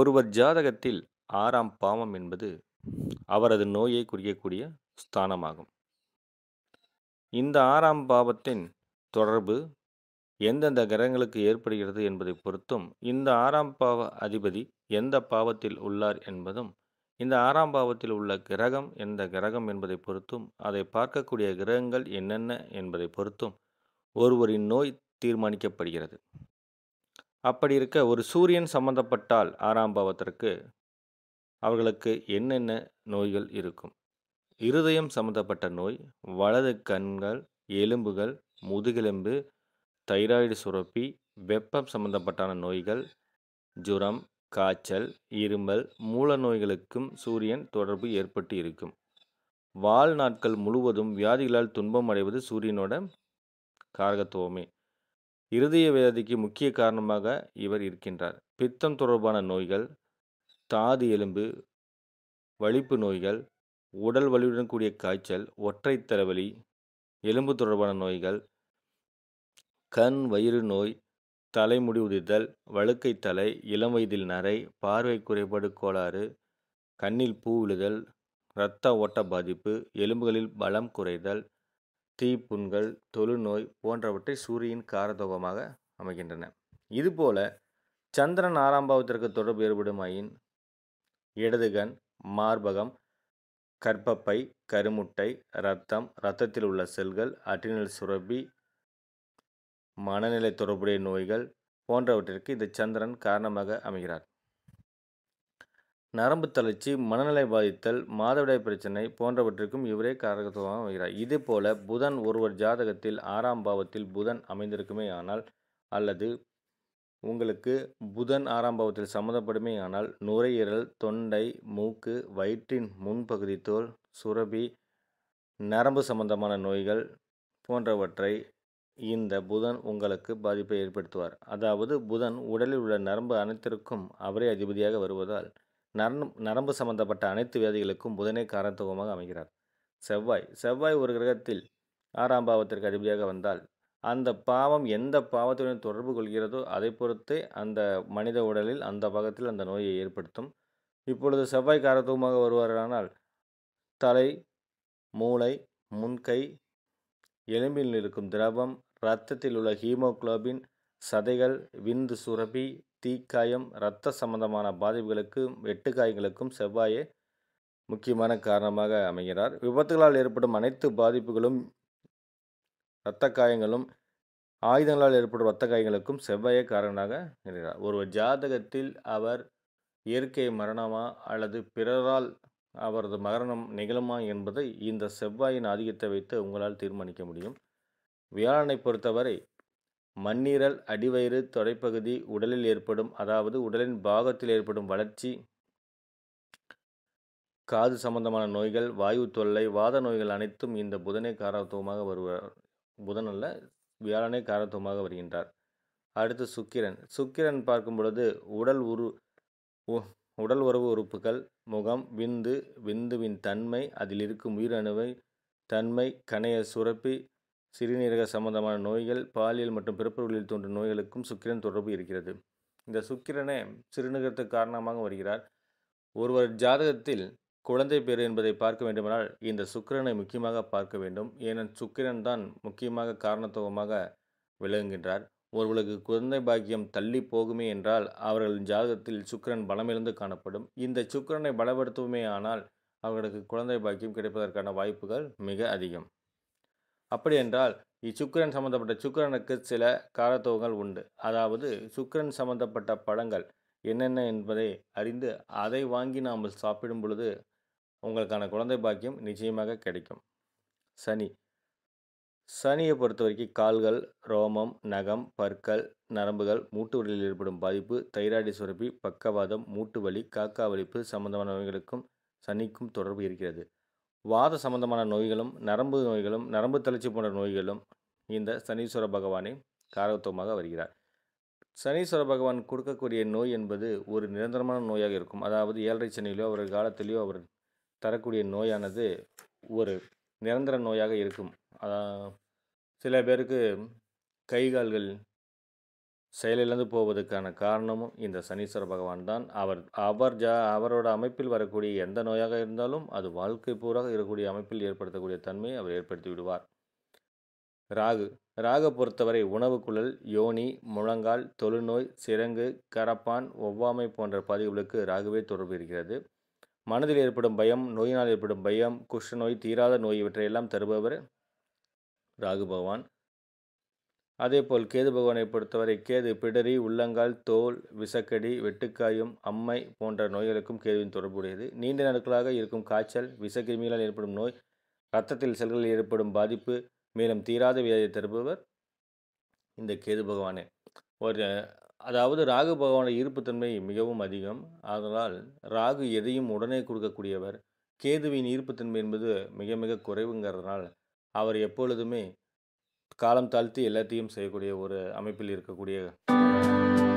ஒருவர் ஜாதகத்தில் ஆறாம் பாவம் என்பது அவரது நோயை குறிக்கக்கூடிய ஸ்தானமாகும் இந்த ஆறாம் பாவத்தின் தொடர்பு எந்தெந்த கிரகங்களுக்கு ஏற்படுகிறது என்பதை பொறுத்தும் இந்த ஆறாம் பாவ அதிபதி எந்த பாவத்தில் உள்ளார் என்பதும் இந்த ஆறாம் பாவத்தில் உள்ள கிரகம் எந்த கிரகம் என்பதை பொறுத்தும் அதை பார்க்கக்கூடிய கிரகங்கள் என்னென்ன என்பதை பொறுத்தும் ஒருவரின் நோய் தீர்மானிக்கப்படுகிறது அப்படி இருக்க ஒரு சூரியன் சம்பந்தப்பட்டால் ஆறாம் பாவத்திற்கு அவர்களுக்கு என்னென்ன நோய்கள் இருக்கும் இருதயம் சம்பந்தப்பட்ட நோய் வலது கண்கள் எலும்புகள் முதுகெலும்பு தைராய்டு சுரப்பி வெப்பம் சம்பந்தப்பட்டான நோய்கள் ஜுரம் காய்ச்சல் இருமல் மூல நோய்களுக்கும் சூரியன் தொடர்பு ஏற்பட்டு இருக்கும் வாழ்நாட்கள் முழுவதும் வியாதிகளால் துன்பம் அடைவது சூரியனோட காரகத்துவமே இருதய வியாதிக்கு முக்கிய காரணமாக இவர் இருக்கின்றார் பித்தம் தொடர்பான நோய்கள் தாது எலும்பு வலிப்பு நோய்கள் உடல் வலியுடன் கூடிய காய்ச்சல் ஒற்றை தலைவலி எலும்பு தொடர்பான நோய்கள் கண் வயிறு நோய் தலைமுடி உதிர்தல் வழுக்கை தலை இளம் வயதில் நரை பார்வை குறைபாடு கோளாறு கண்ணில் பூ விழுதல் இரத்த ஓட்ட பாதிப்பு எலும்புகளில் பலம் குறைதல் தீப்புண்கள் தொழுநோய் போன்றவற்றை சூரியன் காரதோகமாக அமைகின்றன இதுபோல சந்திரன் ஆறாம் பாவத்திற்கு தொடர்பு ஏற்படுமாயின் இடதுகண் மார்பகம் கர்ப்பப்பை கருமுட்டை இரத்தம் இரத்தத்தில் உள்ள செல்கள் அட்ரினல் சுரப்பி மனநிலை தொடர்புடைய நோய்கள் போன்றவற்றிற்கு இந்த சந்திரன் காரணமாக அமைகிறார் நரம்பு தளர்ச்சி மனநிலை பாதித்தல் மாதவிடாய் பிரச்சனை போன்றவற்றிற்கும் இவரே காரகத்துவமாக அமைகிறார் இதே போல புதன் ஒருவர் ஜாதகத்தில் ஆறாம் பாவத்தில் புதன் அமைந்திருக்குமே ஆனால் அல்லது உங்களுக்கு புதன் ஆறாம் பாவத்தில் சம்மந்தப்படுமே ஆனால் நுரையீரல் தொண்டை மூக்கு வயிற்றின் முன்பகுதி தோல் சுரபி நரம்பு சம்பந்தமான நோய்கள் போன்றவற்றை இந்த புதன் உங்களுக்கு பாதிப்பை ஏற்படுத்துவார் அதாவது புதன் உடலில் உள்ள நரம்பு அனைத்திற்கும் அவரே அதிபதியாக வருவதால் நரம்பு நரம்பு சம்பந்தப்பட்ட அனைத்து வியாதிகளுக்கும் புதனே காரத்துவமாக அமைகிறார் செவ்வாய் செவ்வாய் ஒரு கிரகத்தில் ஆறாம் பாவத்திற்கு அதிபதியாக வந்தால் அந்த பாவம் எந்த பாவத்துடன் தொடர்பு கொள்கிறதோ அதை பொறுத்தே அந்த மனித உடலில் அந்த பாகத்தில் அந்த நோயை ஏற்படுத்தும் இப்பொழுது செவ்வாய் காரத்துவமாக வருவாரானால் தலை மூளை முன்கை எலும்பில் இருக்கும் திரவம் இரத்தத்தில் உள்ள ஹீமோகுளோபின் சதைகள் விந்து சுரப்பி தீக்காயம் இரத்த சம்பந்தமான பாதிப்புகளுக்கும் வெட்டுக்காயங்களுக்கும் செவ்வாயே முக்கியமான காரணமாக அமைகிறார் விபத்துகளால் ஏற்படும் அனைத்து பாதிப்புகளும் இரத்த காயங்களும் ஆயுதங்களால் ஏற்படும் இரத்த காயங்களுக்கும் செவ்வாயே காரணமாக இருக்கிறார் ஒரு ஜாதகத்தில் அவர் இயற்கை மரணமா அல்லது பிறரால் அவரது மரணம் நிகழுமா என்பதை இந்த செவ்வாயின் ஆதிக்கத்தை வைத்து உங்களால் தீர்மானிக்க முடியும் வியாழனை பொறுத்தவரை மண்ணீரல் அடிவயிறு தொடைப்பகுதி உடலில் ஏற்படும் அதாவது உடலின் பாகத்தில் ஏற்படும் வளர்ச்சி காது சம்பந்தமான நோய்கள் வாயு தொல்லை வாத நோய்கள் அனைத்தும் இந்த புதனே காரத்துவமாக வருவார் புதன் அல்ல வியாழனே காரத்துவமாக வருகின்றார் அடுத்து சுக்கிரன் சுக்கிரன் பார்க்கும் பொழுது உடல் உரு உ- உடல் உறவு உறுப்புகள் முகம் விந்து விந்துவின் தன்மை அதில் இருக்கும் உயிரணுவை தன்மை கணைய சுரப்பி சிறுநீரக சம்பந்தமான நோய்கள் பாலியல் மற்றும் பிறப்புகளில் தோன்றும் நோய்களுக்கும் சுக்கிரன் தொடர்பு இருக்கிறது இந்த சுக்கிரனே சிறுநீரகத்துக்கு காரணமாக வருகிறார் ஒருவர் ஜாதகத்தில் குழந்தை பேறு என்பதை பார்க்க வேண்டுமானால் இந்த சுக்கிரனை முக்கியமாக பார்க்க வேண்டும் ஏனென் சுக்கிரன் தான் முக்கியமாக காரணத்துவமாக விளங்குகின்றார் ஒருவருக்கு குழந்தை பாக்கியம் தள்ளி போகுமே என்றால் அவர்களின் ஜாதகத்தில் சுக்கிரன் பலமிழந்து காணப்படும் இந்த சுக்கிரனை பலப்படுத்துமே ஆனால் அவர்களுக்கு குழந்தை பாக்கியம் கிடைப்பதற்கான வாய்ப்புகள் மிக அதிகம் அப்படி என்றால் இச்சுக்கிரன் சம்பந்தப்பட்ட சுக்கிரனுக்கு சில காரத்துவங்கள் உண்டு அதாவது சுக்கிரன் சம்பந்தப்பட்ட பழங்கள் என்னென்ன என்பதை அறிந்து அதை வாங்கி நாம் சாப்பிடும் பொழுது உங்களுக்கான குழந்தை பாக்கியம் நிச்சயமாக கிடைக்கும் சனி சனியை பொறுத்த வரைக்கும் கால்கள் ரோமம் நகம் பற்கள் நரம்புகள் மூட்டு வலியில் ஏற்படும் பாதிப்பு தைராய்டு சுரப்பி பக்கவாதம் மூட்டு வலி காக்கா வலிப்பு சம்பந்தமான நோய்களுக்கும் சனிக்கும் தொடர்பு இருக்கிறது வாத சம்பந்தமான நோய்களும் நரம்பு நோய்களும் நரம்பு தளர்ச்சி போன்ற நோய்களும் இந்த சனீஸ்வர பகவானை காரகத்துவமாக வருகிறார் சனீஸ்வர பகவான் கொடுக்கக்கூடிய நோய் என்பது ஒரு நிரந்தரமான நோயாக இருக்கும் அதாவது ஏழரை சனியிலோ அவர் காலத்திலேயோ அவர் தரக்கூடிய நோயானது ஒரு நிரந்தர நோயாக இருக்கும் அதா- சில பேருக்கு கை கால்கள் செயலிழந்து போவதற்கான காரணமும் இந்த சனீஸ்வர பகவான் தான் அவர் அவர் ஜா அவரோட அமைப்பில் வரக்கூடிய எந்த நோயாக இருந்தாலும் அது வாழ்க்கை பூராக இருக்கக்கூடிய அமைப்பில் ஏற்படுத்தக்கூடிய தன்மையை அவர் ஏற்படுத்தி விடுவார் ராகு ராக பொறுத்தவரை உணவுக்குழல் யோனி முழங்கால் தொழுநோய் சிரங்கு கரப்பான் ஒவ்வாமை போன்ற பதிவுகளுக்கு ராகுவே தொடர்பு இருக்கிறது மனதில் ஏற்படும் பயம் நோயினால் ஏற்படும் பயம் குஷ்டநோய் தீராத நோய் இவற்றையெல்லாம் தருபவர் ராகு பகவான் அதேபோல் கேது பகவானை பொறுத்தவரை கேது பிடரி உள்ளங்கால் தோல் விசக்கடி வெட்டுக்காயம் அம்மை போன்ற நோய்களுக்கும் கேதுவின் தொடர்புடையது நீண்ட நாட்களாக இருக்கும் காய்ச்சல் விசக்கிருமிகளால் ஏற்படும் நோய் இரத்தத்தில் செல்களில் ஏற்படும் பாதிப்பு மேலும் தீராத வியாதியை தருபவர் இந்த கேது பகவானே ஒரு அதாவது ராகு பகவானுடைய ஈர்ப்புத்தன்மை மிகவும் அதிகம் அதனால் ராகு எதையும் உடனே கொடுக்கக்கூடியவர் கேதுவின் ஈர்ப்புத்தன்மை என்பது மிக மிக குறைவுங்கிறதுனால் அவர் எப்பொழுதுமே காலம் தாழ்த்தி எல்லாத்தையும் செய்யக்கூடிய ஒரு அமைப்பில் இருக்கக்கூடிய